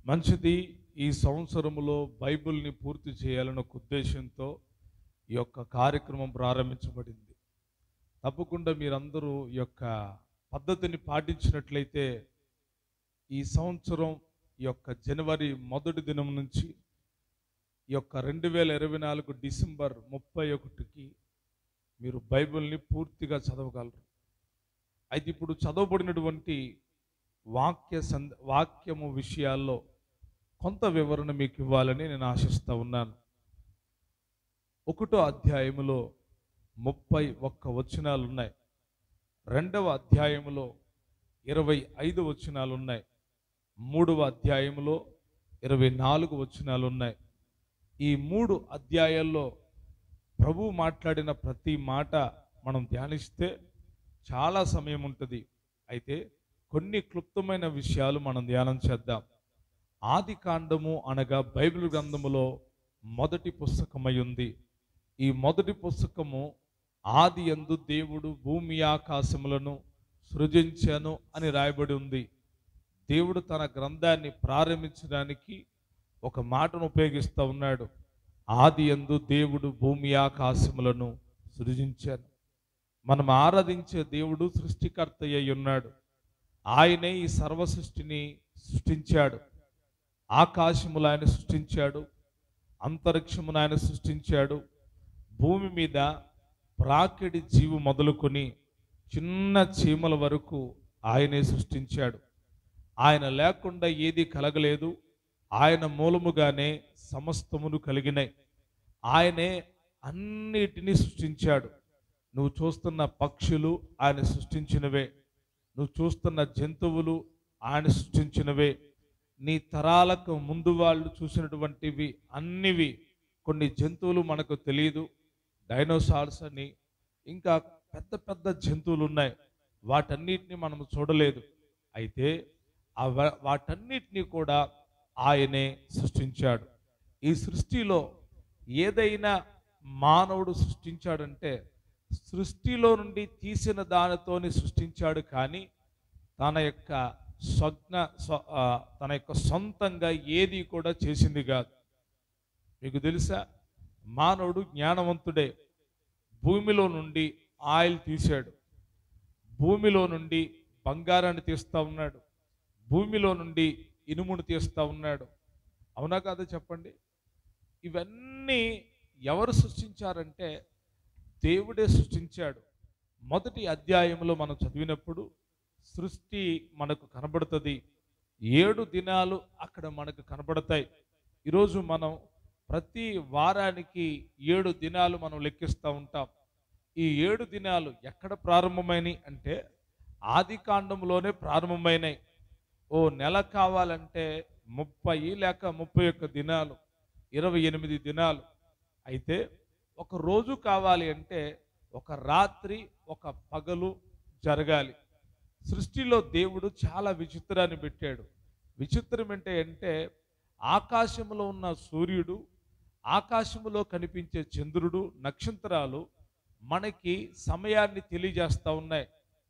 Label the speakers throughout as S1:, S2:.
S1: మంచిది ఈ సంవత్సరములో బైబిల్ని పూర్తి చేయాలన్న ఒక ఉద్దేశంతో ఈ యొక్క కార్యక్రమం ప్రారంభించబడింది తప్పకుండా మీరందరూ ఈ యొక్క పద్ధతిని పాటించినట్లయితే ఈ సంవత్సరం ఈ యొక్క జనవరి మొదటి దినం నుంచి ఈ యొక్క రెండు వేల ఇరవై నాలుగు డిసెంబర్ ముప్పై ఒకటికి మీరు బైబిల్ని పూర్తిగా చదవగలరు అయితే ఇప్పుడు చదవబడినటువంటి వాక్య సంద వాక్యము విషయాల్లో కొంత వివరణ మీకు ఇవ్వాలని నేను ఆశిస్తూ ఉన్నాను ఒకటో అధ్యాయములో ముప్పై ఒక్క వచనాలు ఉన్నాయి రెండవ అధ్యాయములో ఇరవై ఐదు వచనాలు ఉన్నాయి మూడవ అధ్యాయములో ఇరవై నాలుగు వచనాలు ఉన్నాయి ఈ మూడు అధ్యాయాల్లో ప్రభు మాట్లాడిన ప్రతి మాట మనం ధ్యానిస్తే చాలా సమయం ఉంటుంది అయితే కొన్ని క్లుప్తమైన విషయాలు మనం ధ్యానం చేద్దాం ఆది కాండము అనగా బైబిల్ గ్రంథములో మొదటి పుస్తకమై ఉంది ఈ మొదటి పుస్తకము ఆది యందు దేవుడు భూమి ఆకాశములను సృజించాను అని రాయబడి ఉంది దేవుడు తన గ్రంథాన్ని ప్రారంభించడానికి ఒక మాటను ఉపయోగిస్తూ ఉన్నాడు ఆది యందు దేవుడు భూమి ఆకాశములను సృజించాను మనం ఆరాధించే దేవుడు సృష్టికర్త అయి ఉన్నాడు ఆయనే ఈ సర్వ సృష్టిని సృష్టించాడు ఆకాశములు ఆయన సృష్టించాడు అంతరిక్షమును ఆయన సృష్టించాడు భూమి మీద ప్రాకిడి జీవు మొదలుకొని చిన్న చీమల వరకు ఆయనే సృష్టించాడు ఆయన లేకుండా ఏది కలగలేదు ఆయన మూలముగానే సమస్తమును కలిగినాయి ఆయనే అన్నిటినీ సృష్టించాడు నువ్వు చూస్తున్న పక్షులు ఆయన సృష్టించినవే నువ్వు చూస్తున్న జంతువులు ఆయన సృష్టించినవే నీ తరాలకు ముందు వాళ్ళు చూసినటువంటివి అన్నివి కొన్ని జంతువులు మనకు తెలియదు డైనోసార్స్ అని ఇంకా పెద్ద పెద్ద జంతువులు ఉన్నాయి వాటన్నిటిని మనం చూడలేదు అయితే ఆ వా- వాటన్నిటిని కూడా ఆయనే సృష్టించాడు ఈ సృష్టిలో ఏదైనా మానవుడు సృష్టించాడంటే సృష్టిలో నుండి తీసిన దానితోని సృష్టించాడు కానీ తన యొక్క స్వజ్ఞ స్వ- ఆ, తన యొక్క సొంతంగా ఏది కూడా చేసింది కాదు మీకు తెలుసా మానవుడు జ్ఞానవంతుడే భూమిలో నుండి ఆయిల్ తీశాడు భూమిలో నుండి బంగారాన్ని తీస్తూ ఉన్నాడు భూమిలో నుండి ఇనుమును తీస్తూ ఉన్నాడు అవునా కాదా చెప్పండి ఇవన్నీ ఎవరు సృష్టించారంటే దేవుడే సృష్టించాడు మొదటి అధ్యాయంలో మనం చదివినప్పుడు సృష్టి మనకు కనబడుతుంది ఏడు దినాలు అక్కడ మనకు కనబడతాయి ఈరోజు మనం ప్రతి వారానికి ఏడు దినాలు మనం లెక్కిస్తూ ఉంటాం ఈ ఏడు దినాలు ఎక్కడ ప్రారంభమైనవి అంటే ఆది కాండంలోనే ప్రారంభమైనాయి ఓ నెల కావాలంటే ముప్పై లేక ముప్పై ఒక్క దినాలు ఇరవై ఎనిమిది దినాలు అయితే ఒక రోజు కావాలి అంటే ఒక రాత్రి ఒక పగలు జరగాలి సృష్టిలో దేవుడు చాలా విచిత్రాన్ని పెట్టాడు విచిత్రం అంటే అంటే ఆకాశంలో ఉన్న సూర్యుడు ఆకాశంలో కనిపించే చంద్రుడు నక్షత్రాలు మనకి సమయాన్ని తెలియజేస్తూ ఉన్నాయి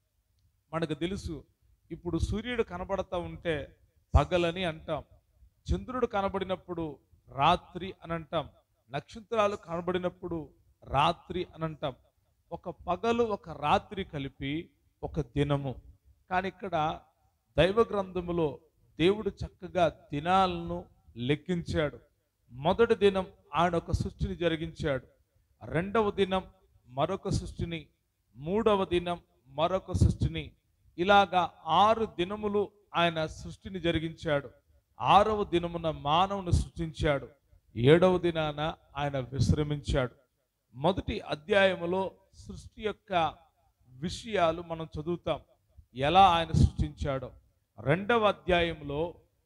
S1: మనకు తెలుసు ఇప్పుడు సూర్యుడు కనబడతా ఉంటే పగలని అంటాం చంద్రుడు కనబడినప్పుడు రాత్రి అని అంటాం నక్షత్రాలు కనబడినప్పుడు రాత్రి అని అంటాం ఒక పగలు ఒక రాత్రి కలిపి ఒక దినము కానీ ఇక్కడ దైవ గ్రంథములో దేవుడు చక్కగా దినాలను లెక్కించాడు మొదటి దినం ఆయన ఒక సృష్టిని జరిగించాడు రెండవ దినం మరొక సృష్టిని మూడవ దినం మరొక సృష్టిని ఇలాగా ఆరు దినములు ఆయన సృష్టిని జరిగించాడు ఆరవ దినమున మానవుని సృష్టించాడు ఏడవ దినాన ఆయన విశ్రమించాడు మొదటి అధ్యాయములో సృష్టి యొక్క విషయాలు మనం చదువుతాం ఎలా ఆయన సృష్టించాడో రెండవ అధ్యాయంలో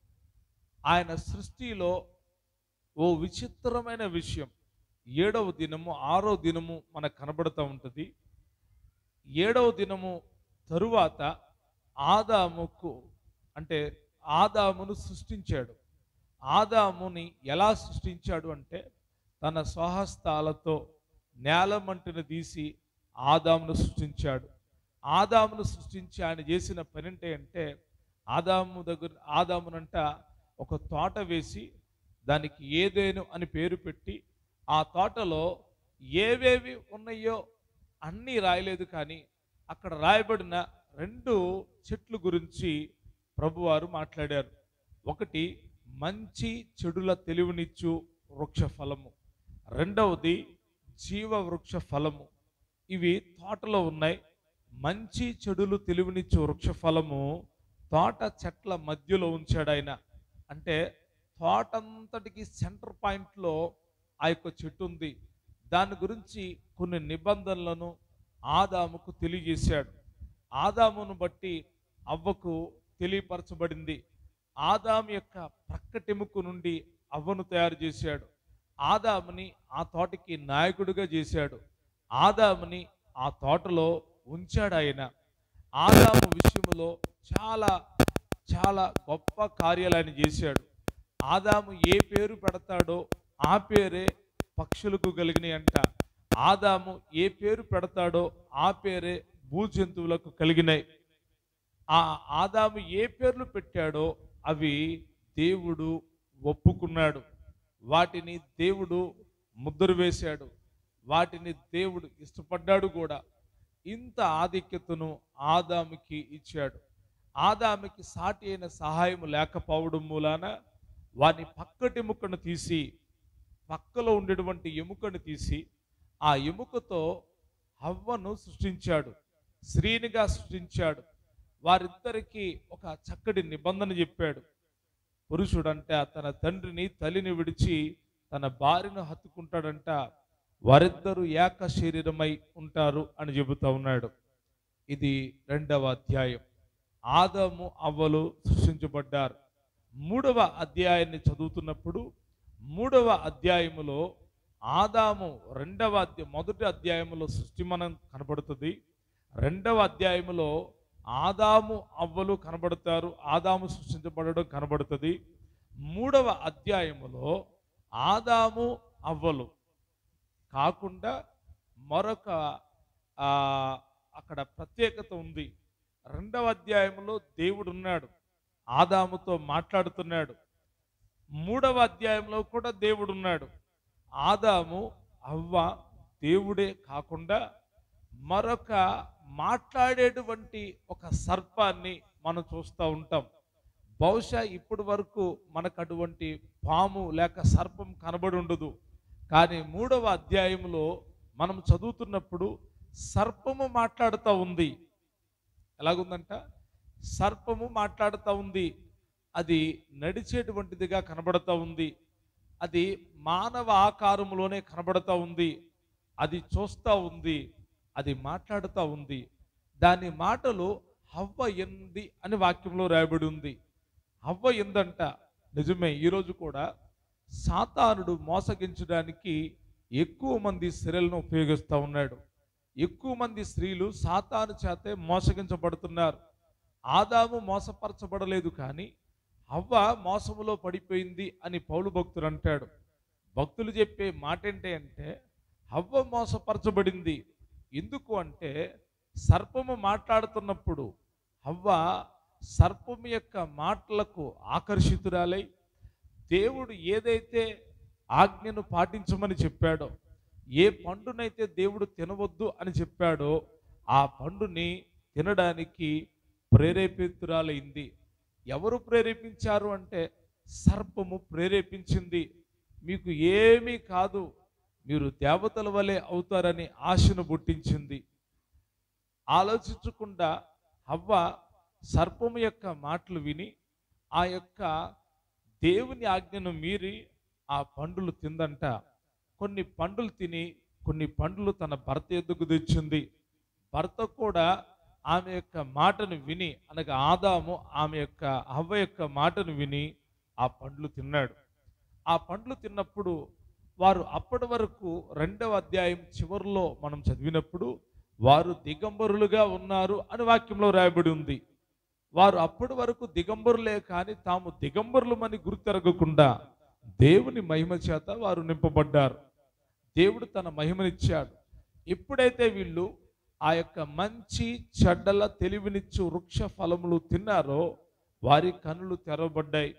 S1: ఆయన సృష్టిలో ఓ విచిత్రమైన విషయం ఏడవ దినము ఆరో దినము మనకు కనబడుతూ ఉంటుంది ఏడవ దినము తరువాత ఆదాముకు అంటే ఆదామును సృష్టించాడు ఆదాముని ఎలా సృష్టించాడు అంటే తన స్వహస్తాలతో నేలమంటిని తీసి ఆదామును సృష్టించాడు ఆదామును సృష్టించి ఆయన చేసిన పని ఏంటి అంటే ఆదాము దగ్గర ఆదామునంట ఒక తోట వేసి దానికి ఏదేను అని పేరు పెట్టి ఆ తోటలో ఏవేవి ఉన్నాయో అన్నీ రాయలేదు కానీ అక్కడ రాయబడిన రెండు చెట్లు గురించి ప్రభువారు మాట్లాడారు ఒకటి మంచి చెడుల తెలివినిచ్చు వృక్ష ఫలము రెండవది జీవ వృక్ష ఫలము ఇవి తోటలో ఉన్నాయి మంచి చెడులు తెలివినిచ్చు వృక్ష ఫలము తోట చెట్ల మధ్యలో ఉంచాడు ఆయన అంటే తోటంతటికి సెంటర్ పాయింట్లో ఆ యొక్క చెట్టు ఉంది దాని గురించి కొన్ని నిబంధనలను ఆదాముకు తెలియజేశాడు ఆదామును బట్టి అవ్వకు తెలియపరచబడింది ఆదాము యొక్క ప్రక్కటెముక నుండి అవ్వను తయారు చేశాడు ఆదాముని ఆ తోటకి నాయకుడిగా చేశాడు ఆదాముని ఆ తోటలో ఉంచాడు ఆయన ఆదాము విషయంలో చాలా చాలా గొప్ప కార్యాలు ఆయన చేశాడు ఆదాము ఏ పేరు పెడతాడో ఆ పేరే పక్షులకు కలిగినాయి అంట ఆదాము ఏ పేరు పెడతాడో ఆ పేరే భూజంతువులకు కలిగినాయి ఆ ఆదాము ఏ పేర్లు పెట్టాడో అవి దేవుడు ఒప్పుకున్నాడు వాటిని దేవుడు ముద్ర వేశాడు వాటిని దేవుడు ఇష్టపడ్డాడు కూడా ఇంత ఆధిక్యతను ఆదాముకి ఇచ్చాడు ఆదాముకి సాటి అయిన సహాయం లేకపోవడం మూలాన వాని పక్కటి ఎముకను తీసి పక్కలో ఉండేటువంటి ఎముకను తీసి ఆ ఎముకతో హవ్వను సృష్టించాడు స్త్రీనిగా సృష్టించాడు వారిద్దరికి ఒక చక్కటి నిబంధన చెప్పాడు పురుషుడంట తన తండ్రిని తల్లిని విడిచి తన భార్యను హత్తుకుంటాడంట వారిద్దరూ ఏక శరీరమై ఉంటారు అని చెబుతా ఉన్నాడు ఇది రెండవ అధ్యాయం ఆదాము అవ్వలు సృష్టించబడ్డారు మూడవ అధ్యాయాన్ని చదువుతున్నప్పుడు మూడవ అధ్యాయములో ఆదాము రెండవ అధ్యాయం మొదటి అధ్యాయములో సృష్టి మనం కనబడుతుంది రెండవ అధ్యాయములో ఆదాము అవ్వలు కనబడతారు ఆదాము సృష్టించబడడం కనబడుతుంది మూడవ అధ్యాయములో ఆదాము అవ్వలు కాకుండా మరొక ఆ, అక్కడ ప్రత్యేకత ఉంది రెండవ అధ్యాయంలో దేవుడు ఉన్నాడు ఆదాముతో మాట్లాడుతున్నాడు మూడవ అధ్యాయంలో కూడా దేవుడు ఉన్నాడు ఆదాము అవ్వ దేవుడే కాకుండా మరొక మాట్లాడేటువంటి ఒక సర్పాన్ని మనం చూస్తూ ఉంటాం బహుశా ఇప్పటి వరకు మనకు అటువంటి పాము లేక సర్పం కనబడి ఉండదు కానీ మూడవ అధ్యాయంలో మనం చదువుతున్నప్పుడు సర్పము మాట్లాడుతూ ఉంది ఎలాగుందంట సర్పము మాట్లాడుతూ ఉంది అది నడిచేటువంటిదిగా కనబడుతూ ఉంది అది మానవ ఆకారంలోనే కనబడుతూ ఉంది అది చూస్తూ ఉంది అది మాట్లాడుతూ ఉంది దాని మాటలు హవ్వ ఎంది అని వాక్యంలో రాయబడి ఉంది హవ్వ ఎందంట నిజమే ఈరోజు కూడా సాతానుడు మోసగించడానికి ఎక్కువ మంది స్త్రీలను ఉపయోగిస్తూ ఉన్నాడు ఎక్కువ మంది స్త్రీలు సాతాను చేతే మోసగించబడుతున్నారు ఆదాము మోసపరచబడలేదు కానీ హవ్వ మోసములో పడిపోయింది అని పౌలు భక్తుడు అంటాడు భక్తులు చెప్పే మాట ఏంటి అంటే హవ్వ మోసపరచబడింది ఎందుకు అంటే సర్పము మాట్లాడుతున్నప్పుడు హవ్వ సర్పము యొక్క మాటలకు ఆకర్షితురాలై దేవుడు ఏదైతే ఆజ్ఞను పాటించమని చెప్పాడో ఏ పండునైతే దేవుడు తినవద్దు అని చెప్పాడో ఆ పండుని తినడానికి ప్రేరేపితురాలైంది ఎవరు ప్రేరేపించారు అంటే సర్పము ప్రేరేపించింది మీకు ఏమీ కాదు మీరు దేవతల వలె అవుతారని ఆశను పుట్టించింది ఆలోచించకుండా హవ్వ సర్పము యొక్క మాటలు విని ఆ యొక్క దేవుని ఆజ్ఞను మీరి ఆ పండులు తిందంట కొన్ని పండులు తిని కొన్ని పండ్లు తన భర్త ఎద్దుకు తెచ్చింది భర్త కూడా ఆమె యొక్క మాటను విని అనగా ఆదాము ఆమె యొక్క హవ్వ యొక్క మాటను విని ఆ పండ్లు తిన్నాడు ఆ పండ్లు తిన్నప్పుడు వారు అప్పటి వరకు రెండవ అధ్యాయం చివరిలో మనం చదివినప్పుడు వారు దిగంబరులుగా ఉన్నారు అని వాక్యంలో రాయబడి ఉంది వారు అప్పటి వరకు దిగంబరులే కానీ తాము దిగంబరులమని గుర్తెరగకుండా దేవుని మహిమ చేత వారు నింపబడ్డారు దేవుడు తన మహిమనిచ్చాడు ఎప్పుడైతే వీళ్ళు ఆ యొక్క మంచి చెడ్డల తెలివినిచ్చు వృక్ష ఫలములు తిన్నారో వారి కనులు తెరవబడ్డాయి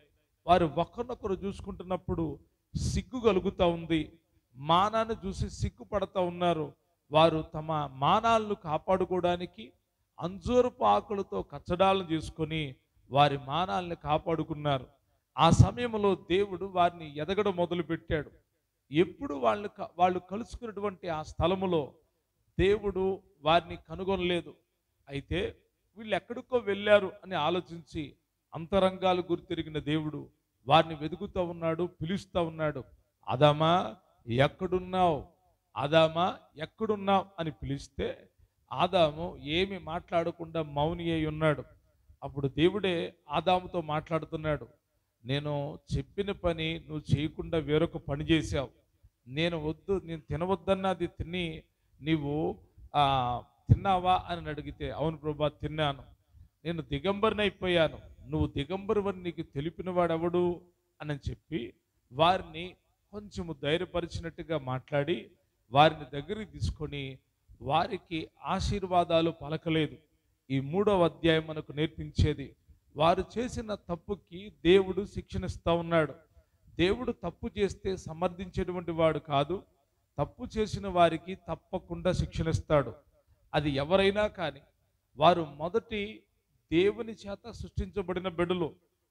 S1: వారు ఒకరినొకరు చూసుకుంటున్నప్పుడు సిగ్గు కలుగుతూ ఉంది మానాన్ని చూసి సిగ్గుపడతా ఉన్నారు వారు తమ మానాలను కాపాడుకోవడానికి అంజూరపు ఆకులతో కచ్చడాలను చేసుకొని వారి మానాలను కాపాడుకున్నారు ఆ సమయంలో దేవుడు వారిని ఎదగడం మొదలుపెట్టాడు ఎప్పుడు వాళ్ళు క- వాళ్ళు కలుసుకున్నటువంటి ఆ స్థలములో దేవుడు వారిని కనుగొనలేదు అయితే వీళ్ళు ఎక్కడికో వెళ్ళారు అని ఆలోచించి అంతరంగాలు గుర్తిరిగిన దేవుడు వారిని వెతుకుతూ ఉన్నాడు పిలుస్తూ ఉన్నాడు అదామా ఎక్కడున్నావు ఆదామా ఎక్కడున్నావు అని పిలిస్తే ఆదాము ఏమి మాట్లాడకుండా మౌని అయి ఉన్నాడు అప్పుడు దేవుడే ఆదాముతో మాట్లాడుతున్నాడు నేను చెప్పిన పని నువ్వు చేయకుండా వేరొక పని చేశావు నేను వద్దు నేను తినవద్దన్నది తిని నీవు ఆ, తిన్నావా అని అడిగితే అవును ప్రభా తిన్నాను నేను దిగంబరిని అయిపోయాను నువ్వు దిగంబరువని నీకు తెలిపిన వాడెవడు అని చెప్పి వారిని కొంచెము ధైర్యపరిచినట్టుగా మాట్లాడి వారిని దగ్గరికి తీసుకొని వారికి ఆశీర్వాదాలు పలకలేదు ఈ మూడవ అధ్యాయం మనకు నేర్పించేది వారు చేసిన తప్పుకి దేవుడు శిక్షణిస్తా ఉన్నాడు దేవుడు తప్పు చేస్తే సమర్థించేటువంటి వాడు కాదు తప్పు చేసిన వారికి తప్పకుండా శిక్షణిస్తాడు అది ఎవరైనా కానీ వారు మొదటి దేవుని చేత సృష్టించబడిన బిడ్డలు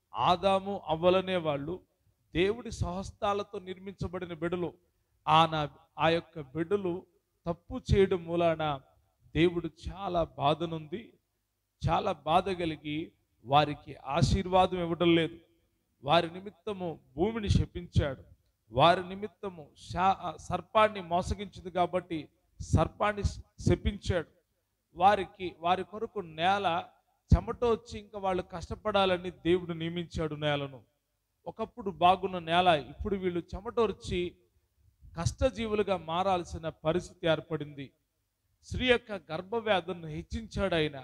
S1: ఆదాము అవ్వలనే వాళ్ళు దేవుడి సహస్తాలతో నిర్మించబడిన బిడ్డలు ఆ నా ఆ యొక్క బిడ్డలు తప్పు చేయడం మూలాన దేవుడు చాలా బాధనుంది చాలా బాధ కలిగి వారికి ఆశీర్వాదం ఇవ్వడం లేదు వారి నిమిత్తము భూమిని శపించాడు వారి నిమిత్తము శా- సర్పాన్ని మోసగించింది కాబట్టి సర్పాన్ని శపించాడు వారికి వారి కొరకు నేల చెమట వచ్చి ఇంకా వాళ్ళు కష్టపడాలని దేవుడు నియమించాడు నేలను ఒకప్పుడు బాగున్న నేల ఇప్పుడు వీళ్ళు చెమట వచ్చి కష్టజీవులుగా మారాల్సిన పరిస్థితి ఏర్పడింది స్త్రీ యొక్క గర్భవ్యాధులను హెచ్చించాడు ఆయన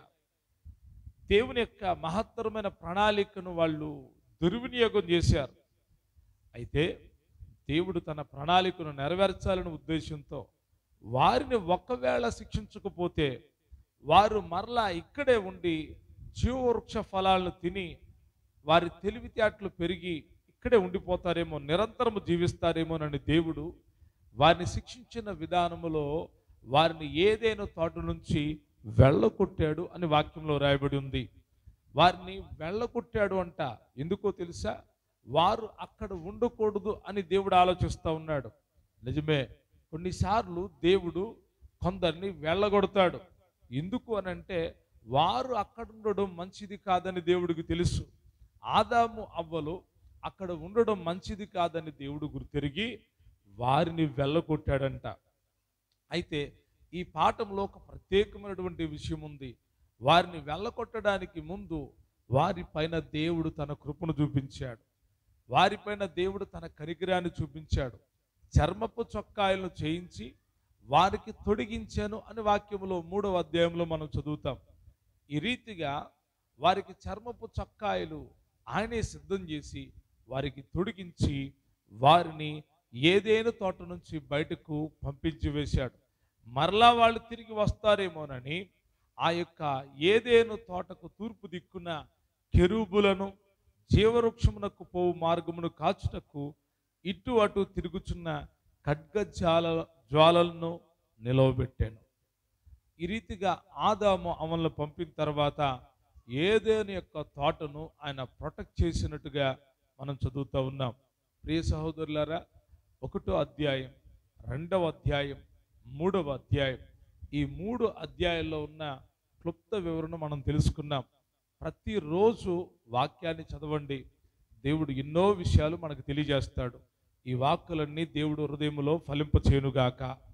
S1: దేవుని యొక్క మహత్తరమైన ప్రణాళికను వాళ్ళు దుర్వినియోగం చేశారు అయితే దేవుడు తన ప్రణాళికను నెరవేర్చాలనే ఉద్దేశంతో వారిని ఒక్కవేళ శిక్షించకపోతే వారు మరలా ఇక్కడే ఉండి జీవవృక్ష ఫలాలను తిని వారి తెలివితేటలు పెరిగి ఇక్కడే ఉండిపోతారేమో నిరంతరము జీవిస్తారేమోనని దేవుడు వారిని శిక్షించిన విధానములో వారిని ఏదైనా తోట నుంచి వెళ్ళగొట్టాడు అని వాక్యంలో రాయబడి ఉంది వారిని వెళ్ళగొట్టాడు అంట ఎందుకో తెలుసా వారు అక్కడ ఉండకూడదు అని దేవుడు ఆలోచిస్తూ ఉన్నాడు నిజమే కొన్నిసార్లు దేవుడు కొందరిని వెళ్ళగొడతాడు ఎందుకు అని అంటే వారు అక్కడ ఉండడం మంచిది కాదని దేవుడికి తెలుసు ఆదాము అవ్వలు అక్కడ ఉండడం మంచిది కాదని దేవుడు గుర్తెరిగి వారిని వెళ్ళగొట్టాడంట అయితే ఈ పాఠంలో ఒక ప్రత్యేకమైనటువంటి విషయం ఉంది వారిని వెళ్ళగొట్టడానికి ముందు వారిపైన దేవుడు తన కృపను చూపించాడు వారిపైన దేవుడు తన కనికరాన్ని చూపించాడు చర్మపు చొక్కాయలను చేయించి వారికి తొడిగించాను అని వాక్యములో మూడవ అధ్యాయంలో మనం చదువుతాం ఈ రీతిగా వారికి చర్మపు చొక్కాయలు ఆయనే సిద్ధం చేసి వారికి తొడిగించి వారిని ఏదేను తోట నుంచి బయటకు పంపించి వేశాడు మరలా వాళ్ళు తిరిగి వస్తారేమోనని ఆ యొక్క ఏదేను తోటకు తూర్పు దిక్కున కెరూబులను జీవవృక్షమునకు పోవు మార్గమును కాచుటకు ఇటు అటు తిరుగుచున్న ఖడ్గజాల జ్వాలలను నిలవబెట్టాను ఈ రీతిగా ఆదాము అమలను పంపిన తర్వాత ఏదేని యొక్క తోటను ఆయన ప్రొటెక్ట్ చేసినట్టుగా మనం చదువుతూ ఉన్నాం ప్రియ సహోదరులారా ఒకటో అధ్యాయం రెండవ అధ్యాయం మూడవ అధ్యాయం ఈ మూడు అధ్యాయాల్లో ఉన్న క్లుప్త వివరణ మనం తెలుసుకున్నాం ప్రతిరోజు వాక్యాన్ని చదవండి దేవుడు ఎన్నో విషయాలు మనకు తెలియజేస్తాడు ఈ వాక్కులన్నీ దేవుడు హృదయంలో ఫలింపచేయునుగాక